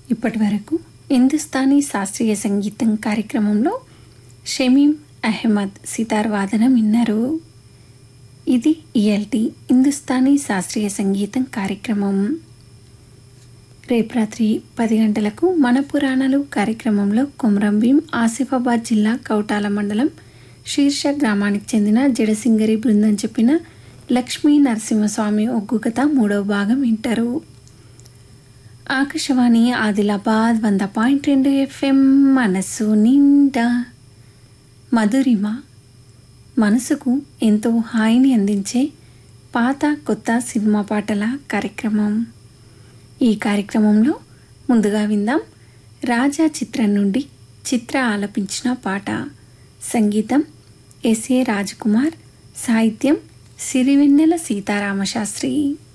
ఇప్పటి వరకు హిందుస్థానీ శాస్త్రీయ సంగీతం కార్యక్రమంలో షమీం అహ్మద్ సితార్ వాదనం విన్నారు ఇది ఇఎల్టీ హిందుస్థానీ శాస్త్రీయ సంగీతం కార్యక్రమం రేపు రాత్రి పది గంటలకు మన పురాణాలు కార్యక్రమంలో కొమరం భీం ఆసిఫాబాద్ జిల్లా కౌటాల మండలం శీర్ష గ్రామానికి చెందిన జడసింగరి బృందం చెప్పిన లక్ష్మీ నరసింహస్వామి ఒగ్గు కథ మూడవ భాగం వింటారు ఆకాశవాణి ఆదిలాబాద్ వంద పాయింట్ రెండు ఎఫ్ఎం మనసు నిండా మధురిమ మనసుకు ఎంతో హాయిని అందించే పాత కొత్త సినిమా పాటల కార్యక్రమం ఈ కార్యక్రమంలో ముందుగా విందాం రాజా చిత్రం నుండి చిత్ర ఆలపించిన పాట సంగీతం ఎస్ఏ రాజకుమార్ సాహిత్యం సిరివెన్నెల సీతారామశాస్త్రి